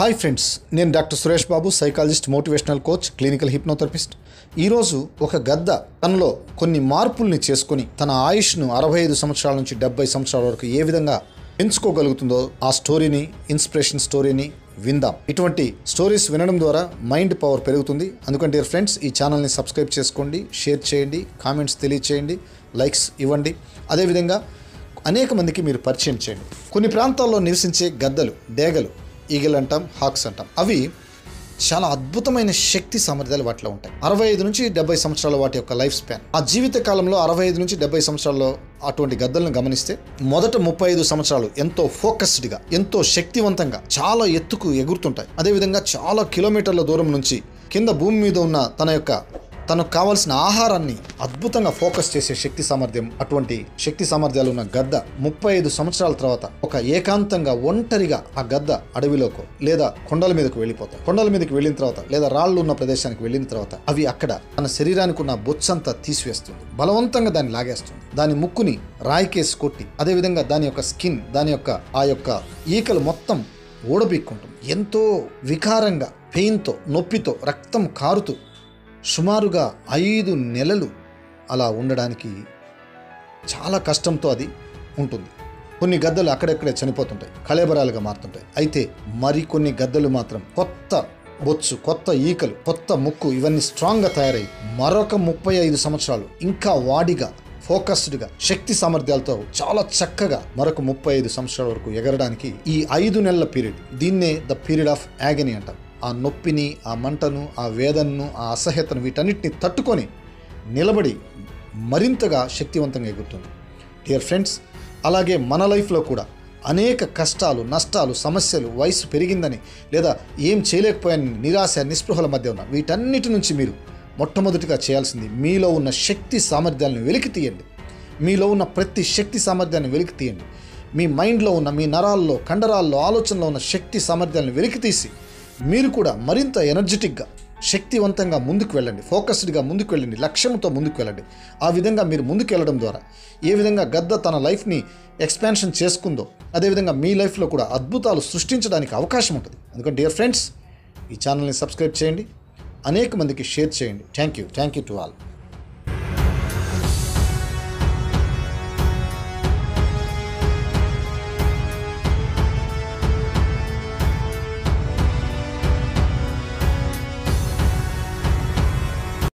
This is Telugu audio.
హాయ్ ఫ్రెండ్స్ నేను doctor Suresh Babu psychologist motivational coach clinical hypnotherapist ఈరోజు ఒక గద్ద తనలో కొన్ని మార్పుల్ని చేసుకొని తన ఆయుష్ను అరవై ఐదు సంవత్సరాల నుంచి డెబ్బై సంవత్సరాల వరకు ఏ విధంగా పెంచుకోగలుగుతుందో ఆ స్టోరీని ఇన్స్పిరేషన్ స్టోరీని విందాం ఇటువంటి స్టోరీస్ వినడం ద్వారా మైండ్ పవర్ పెరుగుతుంది అందుకంటే ఫ్రెండ్స్ ఈ ఛానల్ని సబ్స్క్రైబ్ చేసుకోండి షేర్ చేయండి కామెంట్స్ తెలియచేయండి లైక్స్ ఇవ్వండి అదేవిధంగా అనేక మందికి మీరు పరిచయం చేయండి కొన్ని ప్రాంతాల్లో నివసించే గద్దలు డేగలు ఈగలు అంటాం హాక్స్ అంటాం అవి చాలా అద్భుతమైన శక్తి సామర్థ్యాలు వాటిలో ఉంటాయి అరవై ఐదు నుంచి డెబ్బై సంవత్సరాల వాటి యొక్క లైఫ్ స్పాన్ ఆ జీవిత కాలంలో అరవై ఐదు నుంచి డెబ్బై సంవత్సరాల్లో అటువంటి గద్దలను గమనిస్తే మొదట ముప్పై ఐదు సంవత్సరాలు ఎంతో ఫోకస్డ్గా ఎంతో శక్తివంతంగా చాలా ఎత్తుకు ఎగురుతుంటాయి అదేవిధంగా చాలా కిలోమీటర్ల దూరం నుంచి కింద భూమి మీద ఉన్న తన యొక్క తనకు కావాల్సిన ఆహారాన్ని అద్భుతంగా ఫోకస్ చేసే శక్తి సామర్థ్యం అటువంటి శక్తి సామర్థ్యాలు ఉన్న గద్ద ముప్పై ఐదు సంవత్సరాల తర్వాత ఒక ఏకాంతంగా ఒంటరిగా ఆ గద్ద అడవిలోకో లేదా కొండల మీదకు వెళ్ళిపోతాయి కొండల మీదకి వెళ్ళిన తర్వాత లేదా రాళ్ళు ఉన్న ప్రదేశానికి వెళ్ళిన తర్వాత అవి అక్కడ తన శరీరానికి ఉన్న బొచ్చంతా తీసివేస్తుంది బలవంతంగా దాన్ని లాగేస్తుంది దాని ముక్కుని రాయికేసి కొట్టి అదేవిధంగా దాని యొక్క స్కిన్ దాని యొక్క ఆ యొక్క ఈకలు మొత్తం ఊడబీక్కుంటుంది ఎంతో వికారంగా పెయిన్తో నొప్పితో రక్తం కారుతూ సుమారుగా ఐదు నెలలు అలా ఉండడానికి చాలా కష్టంతో అది ఉంటుంది కొన్ని గద్దలు అక్కడెక్కడే చనిపోతుంటాయి కళేబరాలుగా మారుతుంటాయి అయితే మరికొన్ని గద్దలు మాత్రం కొత్త బొచ్చు కొత్త ఈకలు కొత్త ముక్కు ఇవన్నీ స్ట్రాంగ్గా తయారై మరొక ముప్పై ఐదు సంవత్సరాలు ఇంకా వాడిగా ఫోకస్డ్గా శక్తి సామర్థ్యాలతో చాలా చక్కగా మరొక ముప్పై ఐదు సంవత్సరాల వరకు ఎగరడానికి ఈ ఐదు నెలల పీరియడ్ దీన్నే ద పీరియడ్ ఆఫ్ యాగనీ అంటాం ఆ నొప్పిని ఆ మంటను ఆ వేదనను ఆ అసహ్యతను వీటన్నిటిని తట్టుకొని నిలబడి మరింతగా శక్తివంతంగా ఎగురుతుంది డియర్ ఫ్రెండ్స్ అలాగే మన లైఫ్లో కూడా అనేక కష్టాలు నష్టాలు సమస్యలు వయసు పెరిగిందని లేదా ఏం చేయలేకపోయాని నిరాశ నిస్పృహల మధ్య ఉన్న వీటన్నిటి నుంచి మీరు మొట్టమొదటిగా చేయాల్సింది మీలో ఉన్న శక్తి సామర్థ్యాలను వెలికి తీయండి మీలో ఉన్న ప్రతి శక్తి సామర్థ్యాన్ని వెలికి తీయండి మీ మైండ్లో ఉన్న మీ నరాల్లో కండరాల్లో ఆలోచనలో ఉన్న శక్తి సామర్థ్యాలను వెలికి తీసి మీరు కూడా మరింత ఎనర్జెటిక్గా శక్తివంతంగా ముందుకు వెళ్ళండి ఫోకస్డ్గా ముందుకు వెళ్ళండి లక్ష్యంతో ముందుకు వెళ్ళండి ఆ విధంగా మీరు ముందుకు వెళ్ళడం ద్వారా ఏ విధంగా గద్ద తన లైఫ్ని ఎక్స్పాన్షన్ చేసుకుందో అదేవిధంగా మీ లైఫ్లో కూడా అద్భుతాలు సృష్టించడానికి అవకాశం ఉంటుంది అందుకని డియర్ ఫ్రెండ్స్ ఈ ఛానల్ని సబ్స్క్రైబ్ చేయండి అనేక మందికి షేర్ చేయండి thank you thank you to all